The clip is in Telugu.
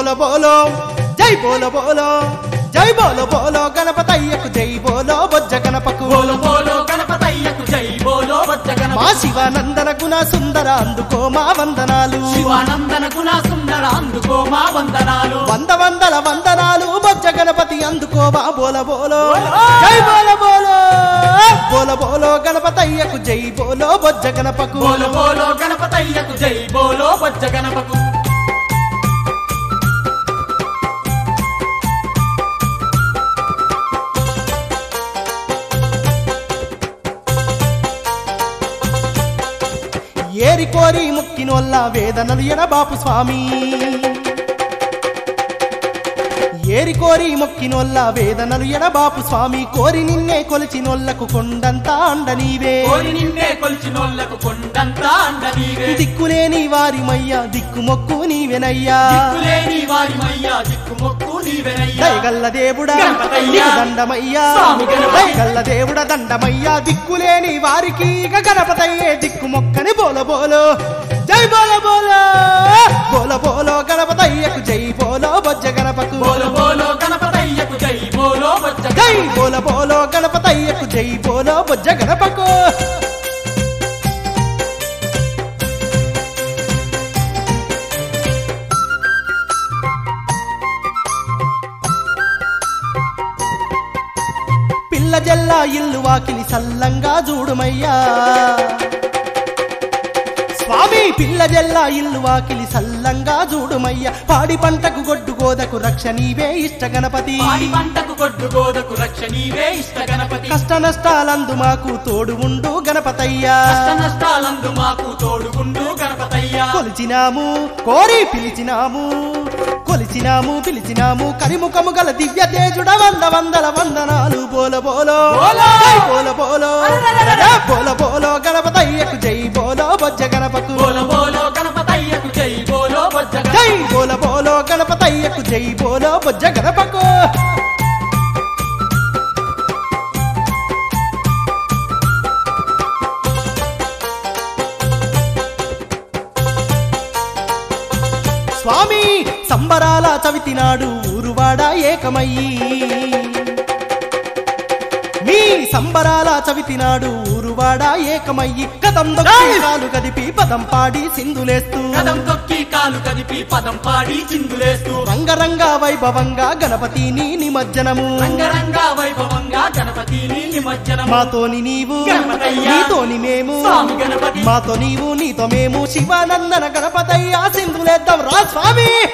బోలో బోలో జై బోలో బోలో జై బోలో బోలో గణపతయ్యకు జై బోలో బొజ్జ గణపకు బోలో బోలో గణపతయ్యకు జై బోలో బొజ్జ మా గణపతి శివానందన గుణ సుందర అందుకో మా వందనాలు శివానందన గుణ సుందర అందుకో మా వందనాలు వంద వందల వందనాలు బొజ్జ గణపతి అందుకోవా బోల బోలో జై బోల బోలో బోల బోలో గణపతయ్యకు జై బోలో బొజ్జ గణపకు బోలో బోలో గణపతయ్యకు జై బోలో బొజ్జ గణపకు ఏరి కోరి ముక్కినొల్ల వేదనలు ఎడబాపు స్వామి ఏరి కోరి మొక్కినొల్ల వేదనలు ఎడబాపు స్వామి కోరి నిన్నే కొలిచినొల్లకు కొండంతా అండ నీవే కోరి నిన్నే కొలిచినోళ్లకు కొండంతా అండ నీవే దిక్కులేని వారి మయ్య దిక్కు మొక్కు నీవెనయ్యా దిక్కులేని వారి మయ్యా దిక్కు మొక్కు నీవెనయ్యా దయగల్ల దేవుడా గణపతయ్యా. నీకు దండమయ్యా స్వామి గణపతి. దయగల్ల దేవుడ దండమయ్యా దిక్కులేని వారికి ఇక గణపతయ్యే దిక్కు మొక్కని బోల బోలో జై బోల బోలో బోల బోలో గణపతయ్యకు జై బోలో బొజ్జ గణపకు బోలో బోలో గణపతయ్యకు జై బోలో బొజ్జ జై బోల బోలో గణపతయ్యకు జై బోలో బొజ్జ గణపకు పిల్ల జల్లా ఇల్లు వాకిలి సల్లంగా చూడుమయ్యా స్వామి పిల్ల జల్లా ఇల్లు వాకిలి సల్లంగా చూడుమయ్యా పాడి పంటకు గొడ్డు గోదకు రక్ష నీవే ఇష్ట గణపతి పాడి పంటకు కొట్టు గోదకు రక్ష నీవే ఇష్ట గణపతి కష్ట నష్టాలందు మాకు తోడు ఉండు గణపతయ్యా కష్ట నష్టాలందు మాకు తోడుగుండు గణపతయ్యా కొలిచినాము కోరి పిలిచినాము కొలిచినాము పిలిచినాము కరిముఖము గల దివ్య తేజుడ వంద వందల వందనాలు బోల బోలో బోలో! జై బోల బోలో జై బోల బోలో గణపతయ్యకు జై బోలో బొజ్జ గణపకు బోలో బోలో గణపతయ్యకు జై బోలో బొజ్జ గణపతి జై బోల బోలో గణపతయ్యకు జై బోలో బొజ్జ గణపకు స్వామి సంబరాల చవితినాడు ఊరువాడ ఏకమయ్యి మీ సంబరాల చవితినాడు ఊరువాడ ఏకమయ్యి కదం కాలు కదిపి పదం పాడి సింధులేస్తూ కదం తొక్కి కాలు కదిపి పదం పాడి చిందులేస్తూ రంగరంగ వైభవంగా గణపతిని నిమజ్జనము రంగరంగ వైభవంగా గణపతిని నిమజ్జనము మాతోని నీవు గణపతయ్యా. నీతోని మేము స్వామి గణపతి. మాతో నీవు నీతో మేము శివానందన గణపతయ్య సింధులేద్దాం రా స్వామి